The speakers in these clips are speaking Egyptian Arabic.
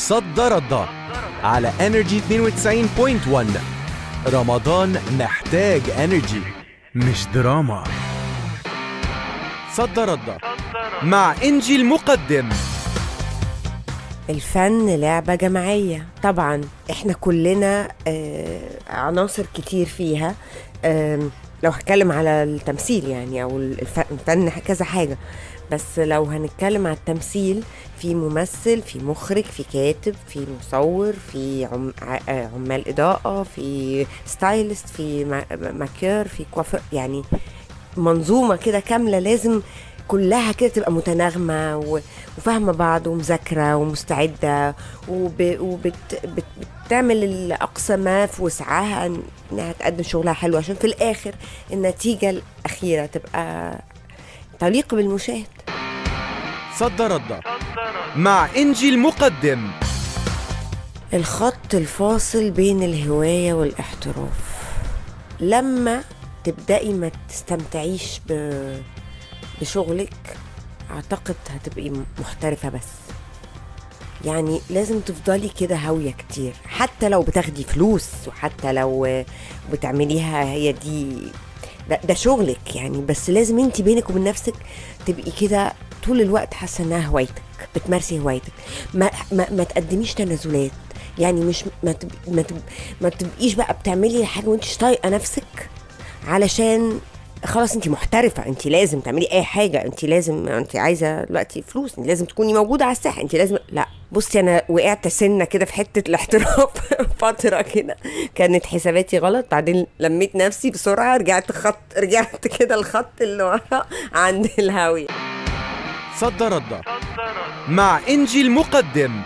صد رد على انرجي 92.1 رمضان محتاج انرجي مش دراما صد رد مع انجي المقدم الفن لعبة جماعية طبعا احنا كلنا آه، عناصر كتير فيها آم، لو هتكلم على التمثيل يعني او الف- الفن كذا حاجة بس لو هنتكلم على التمثيل في ممثل في مخرج في كاتب في مصور في عم... ع- آه، عمال إضاءة في ستايلست في ما- ماكير في كوافير يعني منظومه كده كامله لازم كلها كده تبقى متناغمه و- وفاهمه بعض ومذاكره ومستعده وب... وبت... بت... بتعمل الاقصى ما في وسعها إن- انها تقدم شغلها حلو عشان في الاخر النتيجه الاخيره تبقى تليق بالمشاهد صد رد مع انجي المقدم الخط الفاصل بين الهواية والاحتراف لما تبدأي ما تستمتعيش ب... بشغلك أعتقد هتبقي محترفة بس يعني لازم تفضلي كده هاوية كتير حتى لو بتاخدي فلوس وحتى لو بتعمليها هي دي ده, ده شغلك يعني بس لازم انت بينك وبين نفسك تبقي كده طول الوقت حاسه انها هوايتك بتمارسي هوايتك ما ما, ما تقدميش تنازلات يعني مش ما تب ما, تب ما تبقيش بقى بتعملي حاجه وانت مش طايقه نفسك علشان خلاص انت محترفه انت لازم تعملي اي حاجه انت لازم انت عايزه دلوقتي فلوس انت لازم تكوني موجوده على الساحه انت لازم لا بصي انا وقعت سنه كده في حته الاحتراف فتره كده كانت حساباتي غلط بعدين لميت نفسي بسرعه رجعت خط رجعت كده الخط اللي ورا عند الهاويه صد رد مع انجي المقدم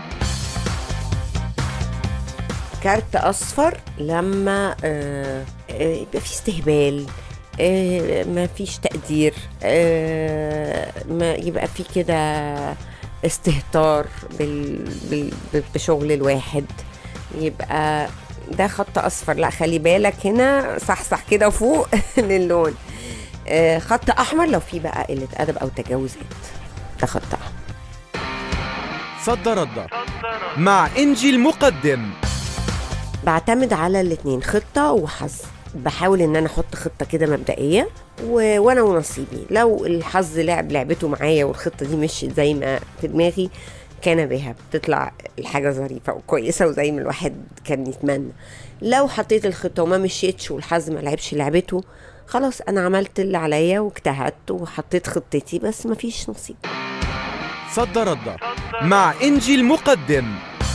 كارت اصفر لما آه، آه، يبقى في استهبال آه، ما فيش تقدير آه، ما يبقى في كده استهتار بال... بال... ب- بشغل الواحد يبقى ده خط اصفر لا خلي بالك هنا صحصح كده فوق للون آه، خط احمر لو في بقى قله ادب او تجاوزات ده خط احمر صد رد مع انجي المقدم بعتمد على الاتنين خطة وحظ بحاول ان انا احط خطة كده مبدئية و... وانا ونصيبي لو الحظ لعب لعبته معايا والخطة دي مشيت زي ما في دماغي كان بها بتطلع الحاجة ظريفة وكويسة وزي ما الواحد كان يتمنى لو حطيت الخطة وما مشيتش والحظ ما لعبش لعبته خلاص انا عملت اللي عليا واجتهدت وحطيت خطتي بس مفيش نصيب صد رد مع انجي المقدم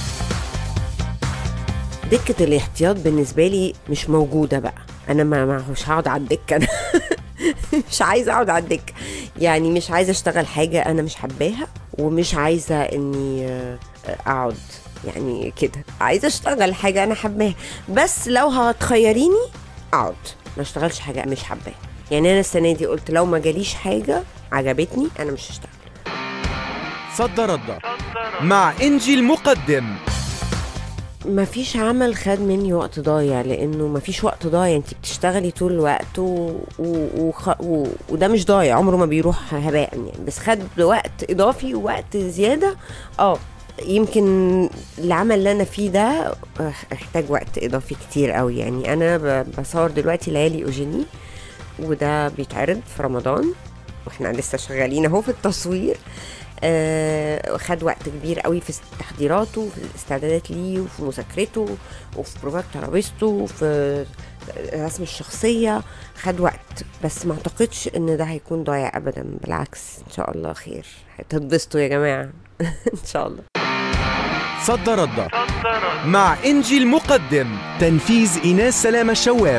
دكة الاحتياط بالنسبة لي مش موجودة بقى أنا ما ما مش هقعد على الدكة أنا مش عايزة أقعد على الدكة يعني مش عايزة أشتغل حاجة أنا مش حباها ومش عايزة إني آه، أقعد يعني كده عايزة أشتغل حاجة أنا حباها بس لو هتخيريني أقعد ما أشتغلش حاجة مش حباها يعني أنا السنة دي قلت لو ما جاليش حاجة عجبتني أنا مش هشتغل صد رد مع انجي المقدم ما فيش عمل خد مني وقت ضايع لانه ما فيش وقت ضايع انت بتشتغلي طول الوقت و... و... وخ... و... وده مش ضايع عمره ما بيروح هباء يعني بس خد وقت اضافي ووقت زياده اه يمكن العمل اللي انا فيه ده آه، احتاج وقت اضافي كتير قوي يعني انا ب... بصور دلوقتي ليالي اوجيني وده بيتعرض في رمضان واحنا لسه شغالين اهو في التصوير آه خد وقت كبير قوي في تحضيراته وفي الاستعدادات ليه وفي مذاكرته وفي بروفات ترابيزته وفي رسم الشخصية خد وقت بس ما اعتقدش ان ده هيكون ضايع ابدا بالعكس ان شاء الله خير هتتبسطوا يا جماعة ان شاء الله صد رد مع انجي المقدم تنفيذ ايناس سلامة الشواف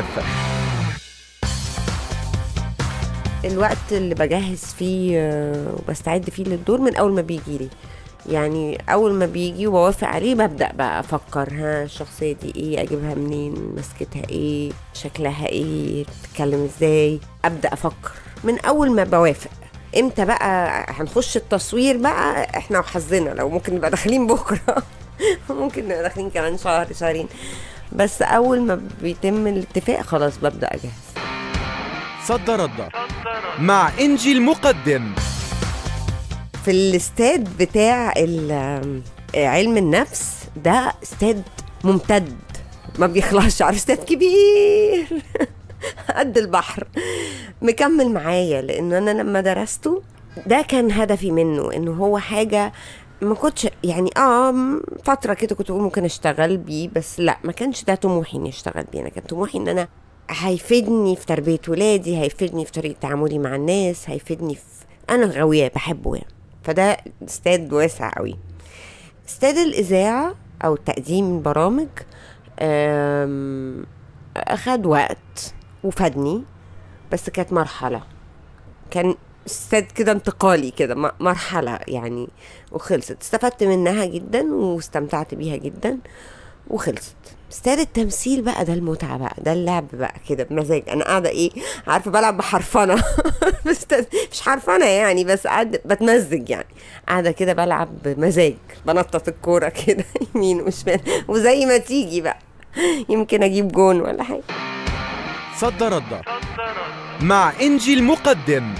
الوقت اللي بجهز فيه آه، وبستعد فيه للدور من اول ما بيجي لي يعني اول ما بيجي وبوافق عليه ببدا بقى افكر ها الشخصيه دي ايه اجيبها منين مسكتها ايه شكلها ايه بتتكلم ازاي ابدا افكر من اول ما بوافق امتى بقى هنخش التصوير بقى احنا وحظنا لو ممكن نبقى داخلين بكره ممكن نبقى داخلين كمان شهر شهرين بس اول ما بيتم الاتفاق خلاص ببدا اجهز صد رد مع انجي المقدم في الاستاد بتاع ال- آه، علم النفس ده استاد ممتد ما بيخلصش عارف استاد كبير قد البحر مكمل معايا لان انا لما درسته ده كان هدفي منه انه هو حاجه ما كنتش يعني اه م- فتره كده كنت بقول ممكن اشتغل بيه بس لا ما كانش ده طموحي اني اشتغل بيه انا كان طموحي ان انا هيفيدني في تربيه ولادي هيفيدني في طريقه تعاملي مع الناس هيفيدني في انا غاوياه بحبه يعني فده استاد واسع قوي استاد الاذاعه او تقديم البرامج أم، اخد وقت وفادني بس كانت مرحله كان استاد كده انتقالي كده م- مرحله يعني وخلصت استفدت منها جدا واستمتعت بيها جدا وخلصت استاد التمثيل بقى ده المتعه بقى ده اللعب بقى كده بمزاج انا قاعده ايه عارفه بلعب بحرفنه بس مش حرفنه يعني بس قاعده بتمزج يعني قاعده كده بلعب بمزاج بنطط الكوره كده يمين وشمال وزي ما تيجي بقى يمكن اجيب جون ولا حاجه صد رد مع إنجي المقدم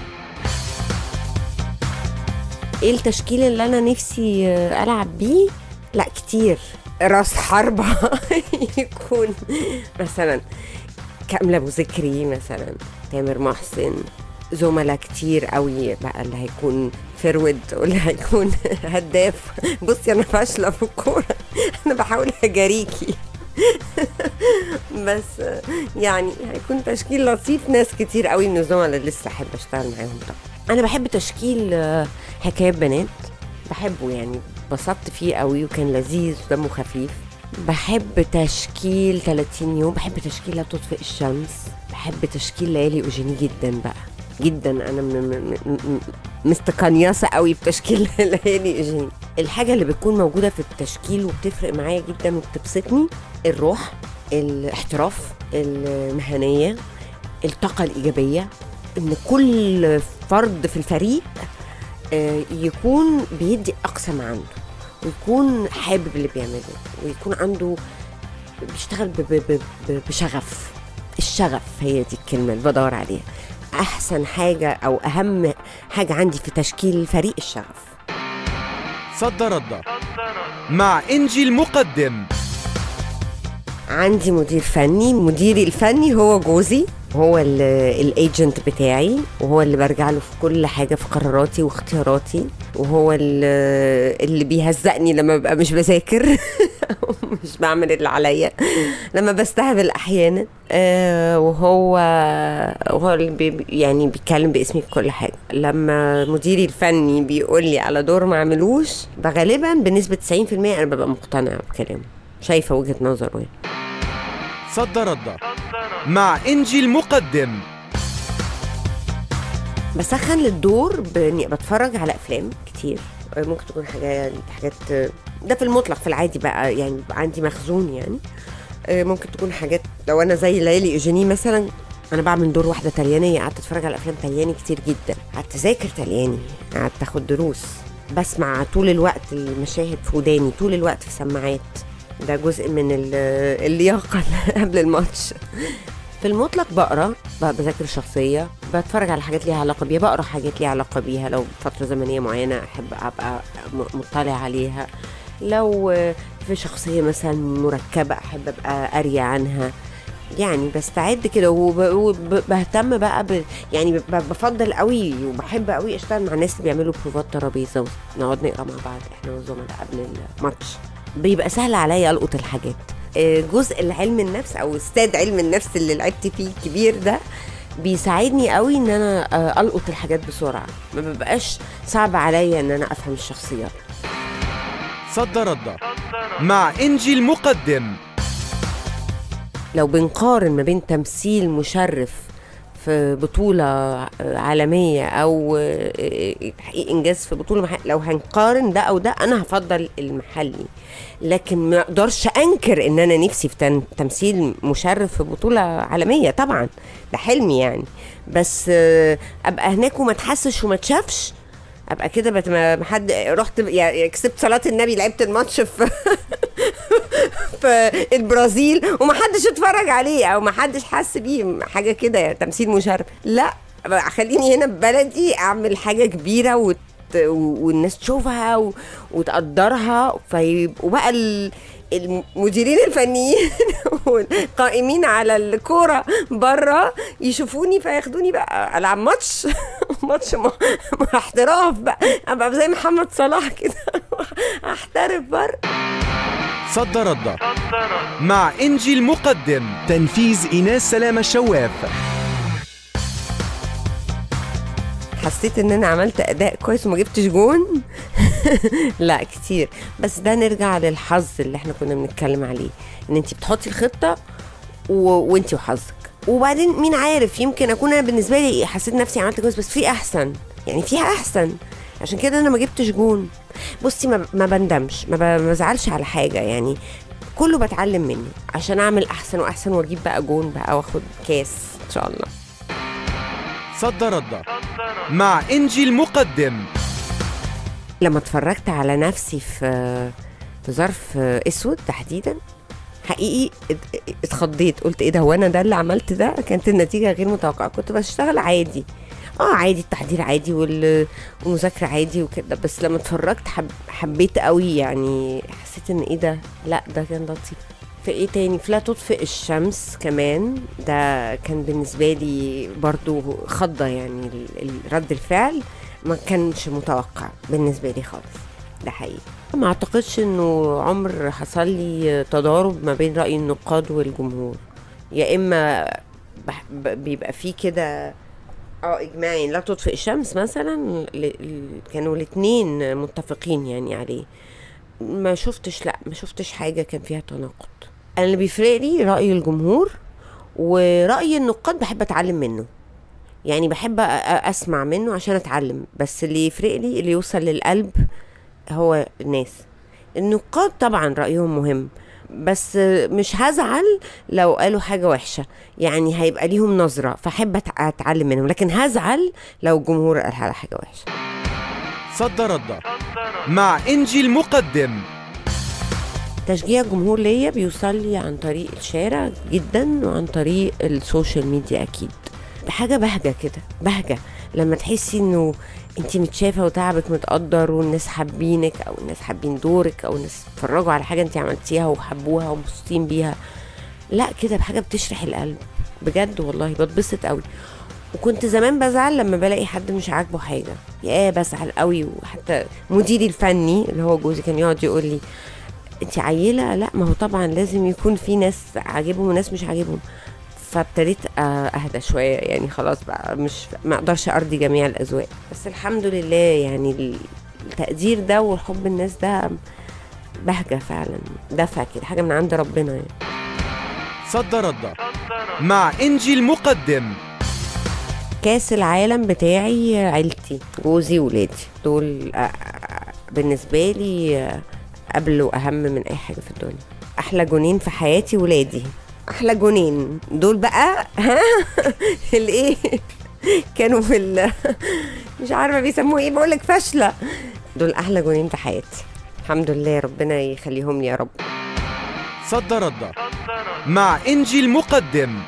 ايه التشكيل اللي انا نفسي آه، العب بيه لا كتير راس حربة يكون مثلا كاملة ابو ذكري مثلا تامر محسن زملاء كتير قوي بقى اللي هيكون فرود واللي هيكون هداف بصي انا فاشله في الكوره انا بحاول اجاريكي بس آه، يعني هيكون تشكيل لطيف ناس كتير قوي من الزملاء اللي لسه احب اشتغل معاهم طبعا انا بحب تشكيل آه، حكايات بنات بحبه يعني اتبسطت فيه قوي وكان لذيذ ودمه خفيف بحب تشكيل 30 يوم بحب تشكيل لا تطفئ الشمس بحب تشكيل ليالي اوجيني جدا بقى جدا انا م- م- م- م- مستقنيصه قوي بتشكيل ليالي اوجيني الحاجه اللي بتكون موجوده في التشكيل وبتفرق معايا جدا وبتبسطني الروح الاحتراف المهنيه الطاقه الايجابيه ان كل فرد في الفريق آه، يكون بيدي اقصى ما عنده ويكون حابب اللي بيعمله ويكون عنده بيشتغل ب- ب- ب- ب- بشغف الشغف هي دي الكلمه اللي بدور عليها احسن حاجه او اهم حاجه عندي في تشكيل الفريق الشغف صد رد مع إنجي المقدم عندي مدير فني مديري الفني هو جوزي هو الايجنت بتاعي وهو اللي برجع له في كل حاجه في قراراتي واختياراتي وهو اللي, اللي بيهزقني لما ببقى مش بذاكر مش بعمل اللي عليا لما بستهبل احيانا آه وهو وهو اللي بي يعني بيتكلم باسمي في كل حاجه لما مديري الفني بيقول لي على دور ما اعملوش غالبا بنسبه 90% انا ببقى مقتنعه بكلامه شايفه وجهه نظره يعني صد رد مع إنجي المقدم بسخن للدور باني بتفرج على افلام كتير ممكن تكون حاجات حاجات ده في المطلق في العادي بقى يعني بيبقى عندي مخزون يعني ممكن تكون حاجات لو انا زي ليالي ايجيني مثلا انا بعمل دور واحده طليانيه قعدت اتفرج على افلام طلياني كتير جدا قعدت اذاكر طلياني قعدت اخد دروس بسمع طول الوقت المشاهد في وداني طول الوقت في سماعات ده جزء من ال- اللياقه قبل الماتش في المطلق بقرا بقى بذاكر الشخصيه بتفرج على حاجات ليها علاقه بيها بقرا حاجات ليها علاقه بيها لو فتره زمنيه معينه احب ابقى م- مطلع عليها لو في شخصيه مثلا مركبه احب ابقى قاريه عنها يعني بستعد كده وب- وبهتم بقى ب... يعني ب- بفضل قوي وبحب قوي اشتغل مع الناس اللي بيعملوا بروفات ترابيزه ونقعد نقرا مع بعض احنا والزملاء قبل الماتش بيبقى سهل عليا القط الحاجات آه، جزء العلم النفس او استاد علم النفس اللي لعبت فيه كبير ده بيساعدني قوي ان انا آه، القط الحاجات بسرعه ما ببقاش صعب عليا ان انا افهم الشخصيات صد رد مع إنجي المقدم لو بنقارن ما بين تمثيل مشرف في بطولة عالمية أو تحقيق إنجاز في بطولة محل لو هنقارن ده أو ده أنا هفضل المحلي لكن ما أقدرش أنكر إن أنا نفسي في تن- تمثيل مشرف في بطولة عالمية طبعا ده حلمي يعني بس آه، أبقى هناك وما تحسش وما تشافش ابقى كده بت- ما ما حد رحت يعني كسبت صلاه النبي لعبت الماتش في في البرازيل ومحدش اتفرج عليه او محدش حس بيه حاجه كده تمثيل مشرف لا بقى خليني هنا في بلدي اعمل حاجه كبيره و- والناس تشوفها و... وتقدرها فيبقوا بقى ال... المديرين الفنيين والقائمين على الكوره بره يشوفوني فياخدوني بقى العب ماتش ماتش مع مع احتراف بقى ابقى زي محمد صلاح كده احترف بره صد رد مع إنجي المقدم تنفيذ إيناس سلامة الشواف حسيت ان انا عملت اداء كويس وما جبتش جون لا كتير بس ده نرجع للحظ اللي احنا كنا بنتكلم عليه ان انت بتحطي الخطه و... وانت وحظك وبعدين مين عارف يمكن اكون انا بالنسبه لي حسيت نفسي عملت كويس بس في احسن يعني فيها احسن عشان كده انا ما جبتش جون بصي ما, ما بندمش ما, ب... ما بزعلش على حاجه يعني كله بتعلم منه عشان اعمل احسن واحسن واجيب بقى جون بقى واخد كاس ان شاء الله صد رد مع إنجي المقدم لما اتفرجت على نفسي في في ظرف اسود تحديدا حقيقي ات- اتخضيت قلت ايه ده هو انا ده اللي عملت ده كانت النتيجه غير متوقعه كنت بشتغل عادي اه عادي التحضير عادي وال- والمذاكره عادي وكده بس لما اتفرجت حب حبيت قوي يعني حسيت ان ايه ده لا ده كان لطيف في ايه تاني في لا تطفئ الشمس كمان ده كان بالنسبه لي برضو خضه يعني ال- ال- رد الفعل ما كانش متوقع بالنسبه لي خالص ده حقيقي ما اعتقدش انه عمر حصل لي تضارب ما بين راي النقاد والجمهور يا اما بح- ب- بيبقى فيه كده اه اجماعي لا تطفئ الشمس مثلا ل- ل- كانوا الاثنين متفقين يعني عليه ما شفتش لا ما شفتش حاجه كان فيها تناقض انا اللي بيفرق لي راي الجمهور وراي النقاد بحب اتعلم منه يعني بحب أ- أ- اسمع منه عشان اتعلم بس اللي يفرق لي اللي يوصل للقلب هو الناس النقاد طبعا رايهم مهم بس مش هزعل لو قالوا حاجة وحشة يعني هيبقى ليهم نظرة فأحب أتع- أتعلم منهم لكن هزعل لو الجمهور قال على حاجة وحشة صد رد مع إنجي المقدم تشجيع الجمهور ليا بيوصل لي عن طريق الشارع جدا وعن طريق السوشيال ميديا اكيد بحاجه بهجه كده بهجه لما تحسي انه انت متشافه وتعبك متقدر والناس حابينك او الناس حابين دورك او الناس اتفرجوا على حاجه انت عملتيها وحبوها ومبسوطين بيها لا كده بحاجه بتشرح القلب بجد والله بتبسط قوي وكنت زمان بزعل لما بلاقي حد مش عاجبه حاجه يا بزعل قوي وحتى مديري الفني اللي هو جوزي كان يقعد يقول لي انت عيله لا ما هو طبعا لازم يكون في ناس عاجبهم وناس مش عاجبهم فابتديت آه، اهدى شويه يعني خلاص بقى مش ما اقدرش ارضي جميع الاذواق بس الحمد لله يعني التقدير ده وحب الناس ده بهجه فعلا دفع كده حاجه من عند ربنا يعني صد رد مع إنجي المقدم كاس العالم بتاعي عيلتي جوزي وولادي دول آه، آه، بالنسبة لي آه، قبل وأهم من أي حاجة في الدنيا أحلى جونين في حياتي ولادي أحلى جونين دول بقى ها الإيه كانوا في ال مش عارفة بيسموه إيه بقولك فاشلة دول أحلى جونين في حياتي الحمد لله ربنا يخليهم لي يا رب صد رد مع إنجي المقدم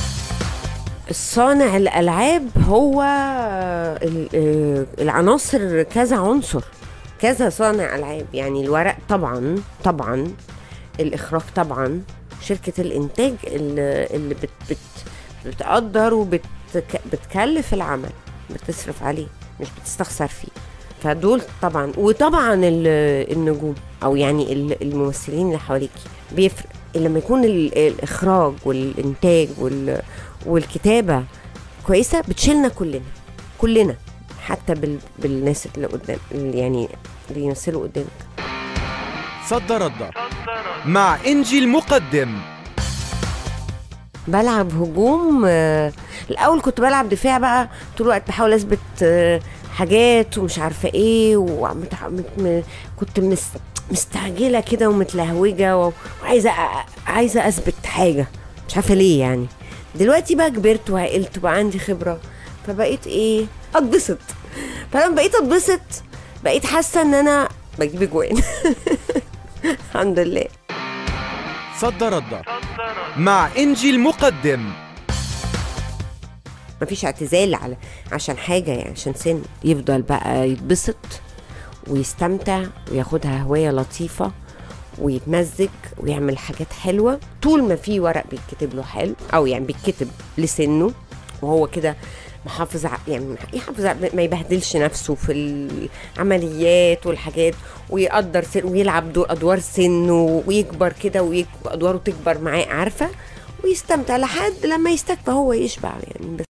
الصانع الالعاب هو ال- آه، العناصر كذا عنصر كذا صانع العاب يعني الورق طبعا طبعا الاخراج طبعا شركه الانتاج اللي اللي بت بت بتقدر وبتكلف العمل بتصرف عليه مش بتستخسر فيه فدول طبعا وطبعا ال- النجوم او يعني ال- الممثلين اللي حواليكي بيفرق لما يكون ال- الاخراج والانتاج وال والكتابه كويسه بتشيلنا كلنا كلنا حتى بال... بالناس اللي قدام اللي يعني اللي يمثلوا قدامك صد رد مع إنجي المقدم بلعب هجوم آه، الاول كنت بلعب دفاع بقى طول الوقت بحاول اثبت آه، حاجات ومش عارفه ايه ومت... مت... م... كنت مس... مستعجله كده ومتلهوجه و... وعايزه أ... عايزه اثبت حاجه مش عارفه ليه يعني دلوقتي بقى كبرت وعقلت وبقى عندي خبره فبقيت ايه اتبسط فلما بقيت اتبسط بقيت حاسه ان انا بجيب اجوان الحمد لله صد رد مع إنجي المقدم مفيش اعتزال على عشان حاجه يعني عشان سن يفضل بقى يتبسط ويستمتع وياخدها هوايه لطيفه ويتمزج ويعمل حاجات حلوه طول ما في ورق بيتكتب له حلو او يعني بيتكتب لسنه وهو كده محافظ ع- يعني يحافظ ع- ما يبهدلش نفسه في العمليات والحاجات ويقدر سن ويلعب دور ادوار سنه ويكبر كده وادواره تكبر معاه عارفه ويستمتع لحد لما يستكفى هو يشبع يعني بس